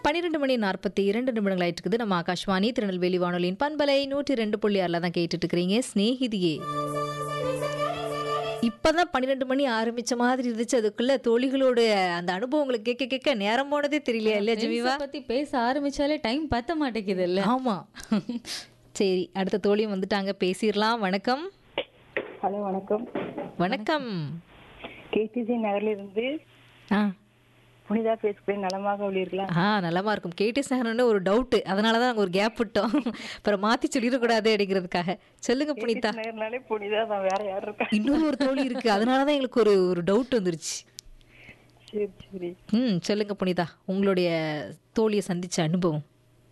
பன்னிரெண்டு மணி நாற்பத்தி இரண்டு நிமிடங்கள் ஆயிட்டு இருக்குது நம்ம ஆகாஷ்வாணி திருநெல்வேலி வானொலியின் பண்பலை நூற்றி ரெண்டு புள்ளி ஆறில் தான் கேட்டுட்டு இருக்கிறீங்க ஸ்நேகிதியே இப்பதான் பன்னிரெண்டு மணி ஆரம்பிச்ச மாதிரி இருந்துச்சு அதுக்குள்ள தோழிகளோட அந்த அனுபவங்களை கேட்க கேட்க நேரம் போனதே தெரியலையா இல்லையா ஜெமிவா ஃப்ரெண்ட்ஸை பத்தி பேச ஆரம்பிச்சாலே டைம் பத்த மாட்டேங்குது இல்ல ஆமா சரி அடுத்த தோழியும் வந்துட்டாங்க பேசிடலாம் வணக்கம் ஹலோ வணக்கம் வணக்கம் கேடிசி நகர்ல இருந்து ஆ புனிதா பேசுகிறேன் நலமாக உள்ளீர்களா ஆ நலமா இருக்கும் கேடிஎஸ் நகர்னு ஒரு டவுட்டு அதனால தான் நாங்கள் ஒரு கேப் விட்டோம் அப்புறம் மாற்றி சொல்லிடக்கூடாது அப்படிங்கிறதுக்காக சொல்லுங்க புனிதா நகர்னாலே புனிதா தான் வேற யார் இருக்கா இன்னொரு ஒரு தோழி இருக்கு அதனால தான் எங்களுக்கு ஒரு ஒரு டவுட் வந்துருச்சு சரி சரி ம் சொல்லுங்க புனிதா உங்களுடைய தோழியை சந்திச்ச அனுபவம்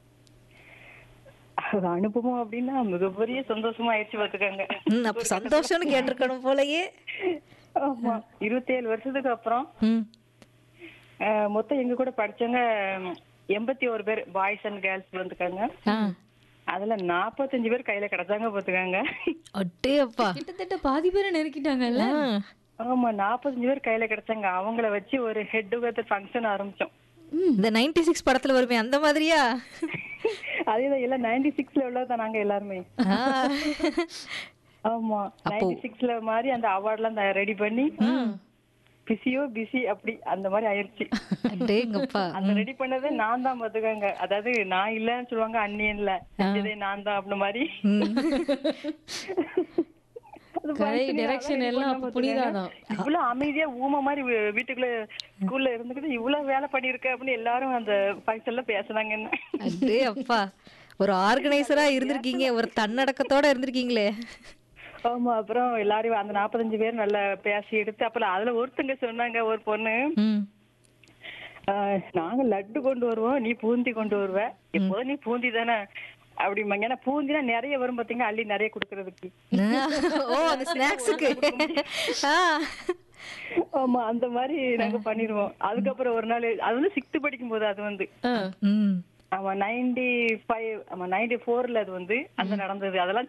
அது அனுபவம் அப்படின்னா மிகப்பெரிய சந்தோஷமா ஆயிடுச்சு பாத்துக்கோங்க ம் அப்போ சந்தோஷம்னு கேட்டிருக்கணும் போலயே ஆமா இருபத்தேழு வருஷத்துக்கு அப்புறம் ம் அஹ், மொத்தம் எங்க கூட படிச்சவங்க எண்பத்தி ஒரு பேர் பாய்ஸ் அண்ட் கேர்ள்ஸ் வந்துருக்காங்க ஆ அதுல நாற்பத்தஞ்சு பேர் கையில கிடைச்சாங்க பாத்துக்காங்க அட்டே அப்பா கிட்டத்தட்ட பாதி பேரை நெருக்கிட்டாங்கல்ல ஆ ஆமா நாற்பத்தஞ்சு பேர் கையில கிடைச்சாங்க அவங்கள வச்சு ஒரு ஹெட் டுகெதர் ஃபங்க்ஷன் ஆரம்பிச்சோம் இந்த நைன்டி சிக்ஸ் படத்துல வருமே அந்த மாதிரியா அதேதான் எல்லாம் நைன்டி சிக்ஸ்ல உள்ளதான் நாங்க எல்லாருமே ஆ. ஆமா நைன்டி சிக்ஸ்ல மாதிரி அந்த அவார்ட்லாம் ரெடி பண்ணி பிஸியோ பிஸி அப்படி அந்த மாதிரி ஆயிருச்சு அடேங்கப்பா அந்த ரெடி பண்ணது நான் தான் பாத்துக்கோங்க அதாவது நான் இல்லன்னு சொல்லுவாங்க அந்நியன்ல செஞ்சதே நான் தான் அப்படி மாதிரி அது கலை function direction அதான் ready எல்லாம் பண்ண அப்ப புனிதா தான். பாத்துக்கோங்க. இவ்வளவு அமைதியா ஊம மாதிரி வீ- வீட்டுக்குள்ள ஸ்கூல்ல இருந்துக்கிட்டு இவ்வளவு வேலை பண்ணிருக்க அப்படின்னு எல்லாரும் அந்த ஃபங்க்ஷன்ல பேசுனாங்க என்ன அடே அப்பா ஒரு ஆர்கனைசரா இருந்திருக்கீங்க ஒரு தன்னடக்கத்தோட இருந்திருக்கீங்களே ஆமா அப்புறம் எல்லாரும் அந்த நாற்பத்தஞ்சு பேர் நல்லா பேசி எடுத்து அப்புறம் அதுல ஒருத்தங்க சொன்னாங்க ஒரு பொண்ணு ம் ஆஹ், நாங்க லட்டு கொண்டு வருவோம் நீ பூந்தி கொண்டு வருவ எப்போதும் நீ பூந்தி தானே அப்படிம்பாங்க ஏன்னா பூந்தினா நிறைய வரும் பாத்தீங்க அள்ளி நிறைய குடுக்கறதுக்கு ஓ அந்த ஸ்நாக்ஸுக்கு ஆ ஆமா அந்த மாதிரி நாங்க பண்ணிடுவோம் அதுக்கப்புறம் ஒரு நாள் அது வந்து சிக்ஸ்த் படிக்கும் போது அது வந்து ம் ஆமா நைன்டி ஃபைவ் ஆமா நைன்டி ஃபோர்ல அது வந்து அந்த நடந்தது அதெல்லாம்